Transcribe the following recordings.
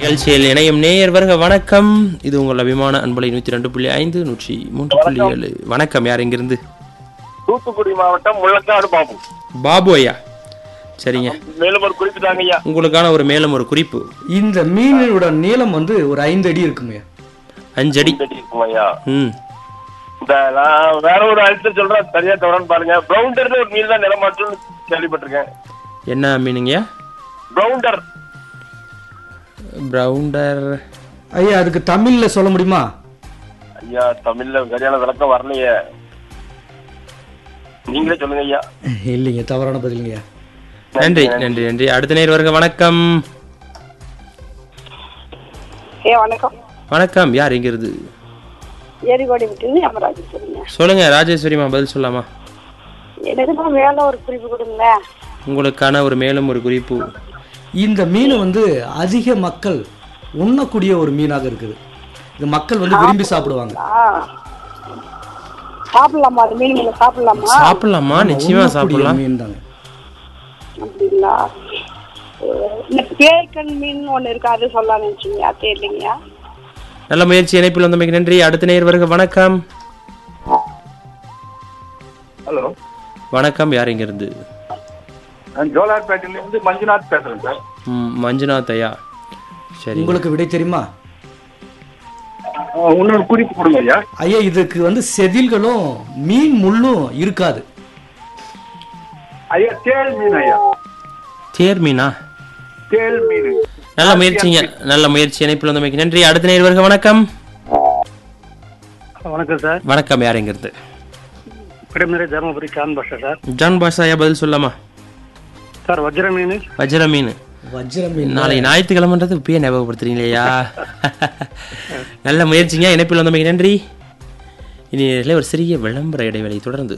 நிகழ்ச்சியில் இணையும் நேயர் வருக வணக்கம் இது உங்கள் அபிமான அன்பலை நூற்றி ரெண்டு புள்ளி ஐந்து நூற்றி மூன்று புள்ளி ஏழு வணக்கம் யார் இங்கிருந்து தூத்துக்குடி மாவட்டம் முள்ளக்காடு பாபு பாபு ஐயா சரிங்க மேலும் ஒரு குறிப்பிட்டாங்க ஐயா உங்களுக்கான ஒரு மேலும் ஒரு குறிப்பு இந்த மீனோட நீளம் வந்து ஒரு ஐந்து அடி இருக்குங்க அஞ்சடி செடி இருக்கும் ஐயா ம் இந்த நான் வேற ஒரு அழுத்தம் சொல்றேன் சரியா தவறான்னு பாருங்க பிரவுண்டர்னு ஒரு மீன் தான் நிலமாற்றுன்னு கேள்விப்பட்டிருக்கேன் என்ன மீனுங்கய்யா பிரவுண்டர் பிரவுண்டர் ஐயா அதுக்கு தமிழ்ல சொல்ல முடியுமா ஐயா தமிழ்ல சரியான விளக்கம் வரலையே நீங்களே சொல்லுங்க ஐயா இல்லைங்க தவறான பதிலுங்க நன்றி நன்றி நன்றி அடுத்த நேர் வருக வணக்கம் ஏ வணக்கம் வணக்கம் யார் இங்கிருந்து ஏரிகோடி விட்டு அமராஜ் சொல்லுங்க சொல்லுங்க ராஜேஸ்வரிமா பதில் சொல்லாமா எனக்கு தான் மேல ஒரு குறிப்பு கொடுங்களேன் உங்களுக்கான ஒரு மேலும் ஒரு குறிப்பு இந்த மீன் வந்து அதிக மக்கள் உண்ணக்கூடிய ஒரு மீனாக இருக்குது இது மக்கள் வந்து விரும்பி சாப்பிடுவாங்க ஆ சாப்பிடலாமா அது மீன் மீன் சாப்பிடலாமா சாப்பிடலாமா நிச்சயமா உண்ணக்கூடிய சாப்பிடலாம் மீன் தாங்க அப்படிங்களா அஹ் இந்த பேய்க்கண் மீன் ஒண்ணு இருக்கு அது சொல்லலாம்னு நினைச்சீங்க அது இல்லைங்கய்யா நல்ல முயற்சி இணைப்பில் வந்தமைக்கு நன்றி அடுத்த நேர் வருக வணக்கம் ஹலோ வணக்கம் யார் இங்கிருந்து நான் ஜோலார்பேட்டையில இருந்து மஞ்சுநாத் பேசுறேன் சார் ம், மஞ்சுநாத் ஐயா சரி உங்களுக்கு விடை தெரியுமா இன்னொரு குறிப்பு கொடுங்க ஐயா ஐயா இதுக்கு வந்து செதில்களும் மீன் முள்ளும் இருக்காது ஐயா தேல் மீன் ஐயா தேர் மீனா தேல் மீன் நல்ல முயற்சிங்க நல்ல முயற்சி இணைப்பில் வந்தமைக்கு நன்றி அடுத்த நேர் வருக வணக்கம் வணக்கம் சார் வணக்கம் யார் இங்கிருந்து கடமேரி தருமபுரி கான் பாஷா சார் ஜான் பாஷா ஐயா பதில் சொல்லாமா சார் வஜ்ர மீன் வஜ்ர மீன் வஜ்ர மீன் நாளை ஞாயிற்றுக்கிழமைன்றது இப்பயே ஞாபகப்படுத்துறீங்களேயா நல்ல முயற்சிங்க இணைப்பில் வந்தமைக்கு நன்றி இனி இதில் ஒரு சிறிய விளம்பர இடைவெளி தொடர்ந்து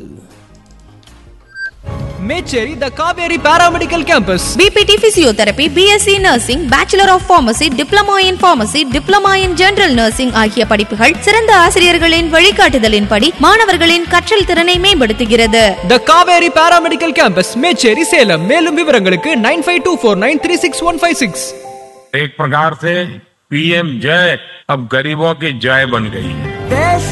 Mecheri the Kaveri paramedical campus BPT Physiotherapy, BSc Nursing, Bachelor of Pharmacy, Diploma in Pharmacy, Diploma in General Nursing ஆகிய படிப்புகள் சிறந்த ஆசிரியர்களின் வழிகாட்டுதலின்படி மாணவர்களின் கற்றல் திறனை மேம்படுத்துகிறது the Kaveri paramedical campus Mecheri Salem மேலும் விவரங்களுக்கு nine five two four nine three six one five six एक प्रकार से पीएम जय अब गरीबों की जय बन गई है